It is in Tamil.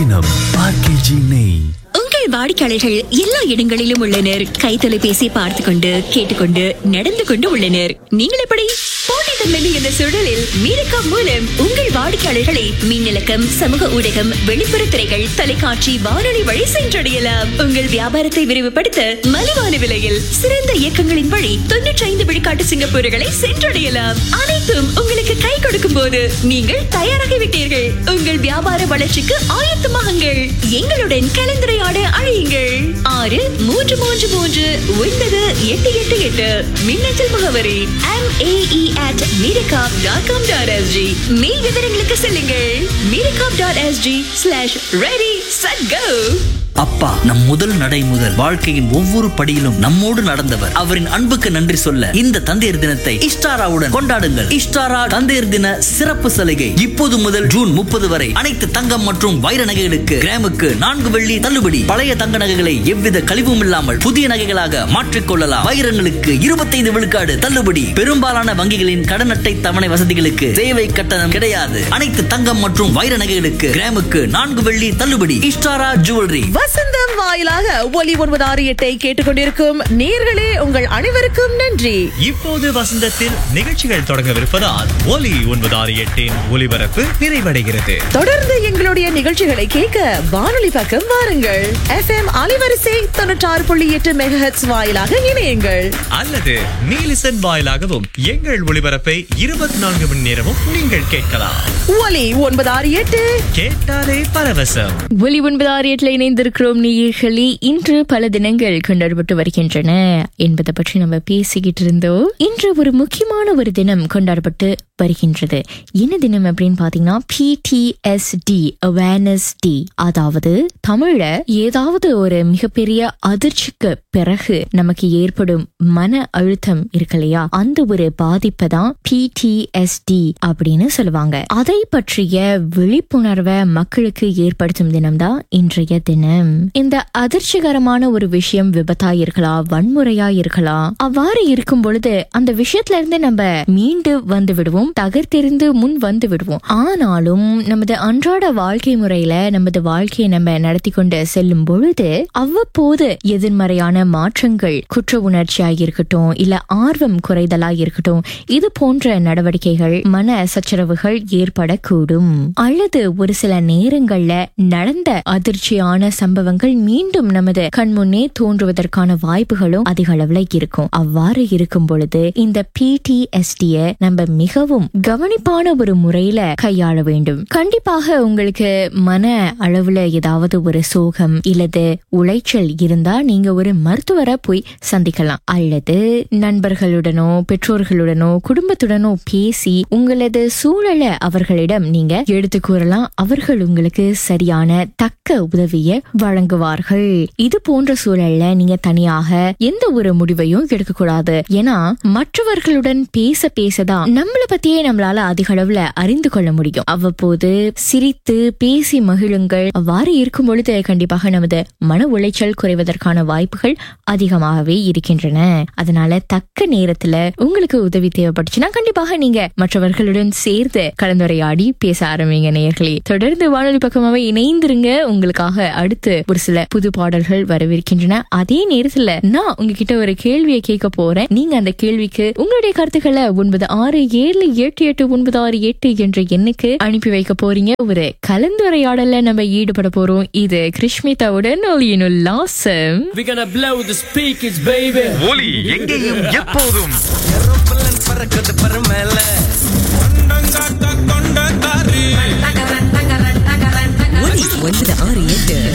ஆர்கேஜி நெய் உங்கள் வாடிக்கையாளர்கள் எல்லா இடங்களிலும் உள்ளனர் கை தொலைபேசி பார்த்து கொண்டு கேட்டுக்கொண்டு நடந்து கொண்டு உள்ளனர் நீங்கள் எப்படி போட்டித்தன்மை என்ற சூழலில் மீரக்கா மூலம் உங்கள் வாடிக்கையாளர்களை மின்னலக்கம் சமூக ஊடகம் வெளிப்புற திரைகள் தொலைக்காட்சி வானொலி வழி சென்றடையலாம் உங்கள் வியாபாரத்தை விரிவுபடுத்த மலிவான விலையில் சிறந்த இயக்கங்களின் வழி தொன்னூற்றி ஐந்து விழுக்காட்டு சிங்கப்பூர்களை சென்றடையலாம் அனைத்தும் உங்களுக்கு கை கொடுக்கும் போது நீங்கள் தயாராகிவிட்டீர்கள் உங்கள் வியாபார வளர்ச்சிக்கு ஆயத்தமாகுங்கள் எங்களுடன் கலந்துரையாட அழையுங்கள் ஆறு மூன்று மூன்று மூன்று ஒன்பது எட்டு எட்டு எட்டு மின்னஞ்சல் முகவரி M AE at Meerakap dot com dot SG மேல் விவரங்களுக்கு செல்லுங்கள் Meerakap dot SG slash ready set go அப்பா நம் முதல் நடை முதல் வாழ்க்கையின் ஒவ்வொரு படியிலும் நம்மோடு நடந்தவர் அவரின் அன்புக்கு நன்றி சொல்ல இந்த தந்தையர் தினத்தை இஷ்டாராவுடன் கொண்டாடுங்கள் இஷ்டாரா தந்தையர் தின சிறப்பு சலுகை இப்போது முதல் ஜூன் முப்பது வரை அனைத்து தங்கம் மற்றும் வைர நகைகளுக்கு கிராமுக்கு நான்கு வெள்ளி தள்ளுபடி பழைய தங்க நகைகளை எவ்வித கழிவும் இல்லாமல் புதிய நகைகளாக மாற்றிக் கொள்ளலாம் வைரங்களுக்கு இருபத்தைந்து விழுக்காடு தள்ளுபடி பெரும்பாலான வங்கிகளின் கடன் அட்டை தவணை வசதிகளுக்கு சேவை கட்டணம் கிடையாது அனைத்து தங்கம் மற்றும் வைர நகைகளுக்கு கிராமுக்கு நான்கு வெள்ளி தள்ளுபடி இஷ்டாரா ஜுவல்லரி வசந்தம் வாயிலாக ஒலி ஒன்பது ஆறு எட்டை கேட்டுக்கொண்டிருக்கும் நேர்களே உங்கள் அனைவருக்கும் நன்றி இப்போது வசந்தத்தில் நிகழ்ச்சிகள் தொடங்கவிருப்பதால் ஒலி ஒன்பது ஆறு எட்டின் ஒலிபரப்பு நிறைவடைகிறது தொடர்ந்து எங்களுடைய நிகழ்ச்சிகளை கேட்க வானொலி பக்கம் வாருங்கள் எஃப்எம் அலைவரிசை தொண்ணூற்றாறு புள்ளி எட்டு மெகஹெட்ஸ் வாயிலாக இணையுங்கள் அல்லது நீலிசன் வாயிலாகவும் எங்கள் ஒளிபரப்பை இருபத்தி நான்கு மணி நேரமும் நீங்கள் கேட்கலாம் ஒலி ஒன்பது ஆறு எட்டு கேட்டாலே பரவசம் ஒலி ஒன்பது ஆறு எட்டுல இணைந்திருக்கிறோம் நேயர்களே இன்று பல தினங்கள் கொண்டாடப்பட்டு வருகின்றன என்பதை பற்றி நம்ம பேசிக்கிட்டு இருந்தோம் இன்று ஒரு முக்கியமான ஒரு தினம் கொண்டாடப்பட்டு வருகின்றது என்ன தினம் அப்படின்னு பாத்தீங்கன்னா பிடிஎஸ்டி அவேர்னஸ் டே அதாவது தமிழ்ல ஏதாவது ஒரு மிகப்பெரிய அதிர்ச்சிக்கு பிறகு நமக்கு ஏற்படும் மன அழுத்தம் இருக்கு இல்லையா அந்த ஒரு பாதிப்பை தான் பிடிஎஸ்டி அப்படின்னு சொல்லுவாங்க அதை பற்றிய விழிப்புணர்வை மக்களுக்கு ஏற்படுத்தும் தினம்தான் இன்றைய தினம் இந்த அதிர்ச்சிகரமான ஒரு விஷயம் விபத்தா இருக்கலாம் வன்முறையா இருக்கலாம் அவ்வாறு இருக்கும் பொழுது அந்த விஷயத்துல இருந்து நம்ம மீண்டு வந்து விடுவோம் தகர்த்தெறிந்து முன் வந்து விடுவோம் ஆனாலும் நமது அன்றாட வாழ்க்கை முறையில நமது வாழ்க்கையை நம்ம நடத்தி கொண்டு செல்லும் பொழுது அவ்வப்போது எதிர்மறையான மாற்றங்கள் குற்ற உணர்ச்சியா இருக்கட்டும் இல்ல ஆர்வம் குறைதலா இருக்கட்டும் இது போன்ற நடவடிக்கைகள் மன சச்சரவுகள் ஏற்படக்கூடும் அல்லது ஒரு சில நேரங்கள்ல நடந்த அதிர்ச்சியான சம்பவங்கள் மீண்டும் நமது கண்முன்னே தோன்றுவதற்கான வாய்ப்புகளும் அதிக அளவுல இருக்கும் அவ்வாறு இருக்கும் பொழுது இந்த பிடிஎஸ்டிய நம்ம மிகவும் கவனிப்பான ஒரு முறையில கையாள வேண்டும் கண்டிப்பாக உங்களுக்கு மன அளவுல ஏதாவது ஒரு சோகம் இல்லது உளைச்சல் இருந்தா நீங்க ஒரு மருத்துவரை போய் சந்திக்கலாம் அல்லது நண்பர்களுடனோ பெற்றோர்களுடனோ குடும்பத்துடனோ பேசி உங்களது சூழலை அவர்களிடம் நீங்க எடுத்து கூறலாம் அவர்கள் உங்களுக்கு சரியான தக்க உதவியை வழங்குவார்கள் இது போன்ற சூழல்ல நீங்க தனியாக எந்த ஒரு முடிவையும் எடுக்க கூடாது ஏன்னா மற்றவர்களுடன் பேச பேசதான் நம்மள பத்தியே நம்மளால அதிக அளவுல அறிந்து கொள்ள முடியும் அவ்வப்போது சிரித்து பேசி மகிழுங்கள் அவ்வாறு இருக்கும் பொழுது கண்டிப்பாக நமது மன உளைச்சல் குறைவதற்கான வாய்ப்புகள் அதிகமாகவே இருக்கின்றன அதனால தக்க நேரத்துல உங்களுக்கு உதவி தேவைப்பட்டுச்சுன்னா கண்டிப்பாக நீங்க மற்றவர்களுடன் சேர்ந்து கலந்துரையாடி பேச ஆரம்பிங்க நேயர்களே தொடர்ந்து வானொலி பக்கமாவே இணைந்திருங்க உங்களுக்காக அடுத்து ஒரு சில புது பாடல்கள் வரவிருக்கின்றன அதே நேரத்துல நான் உங்ககிட்ட ஒரு கேள்வியை கேட்க போறேன் நீங்க அந்த கேள்விக்கு உங்களுடைய கருத்துக்களை ஒன்பது ஆறு ஏழு எட்டு எட்டு ஒன்பது ஆறு எட்டு என்ற எண்ணுக்கு அனுப்பி வைக்க போறீங்க ஒரு கலந்துரையாடல்ல நம்ம ஈடுபட போறோம் இது கிருஷ்மிதாவுடன் ஒலியின் உல்லாசம் We're gonna blow the speakers, baby. ஒலி எங்கேயும் எப்போதும் பறக்குது பரமேல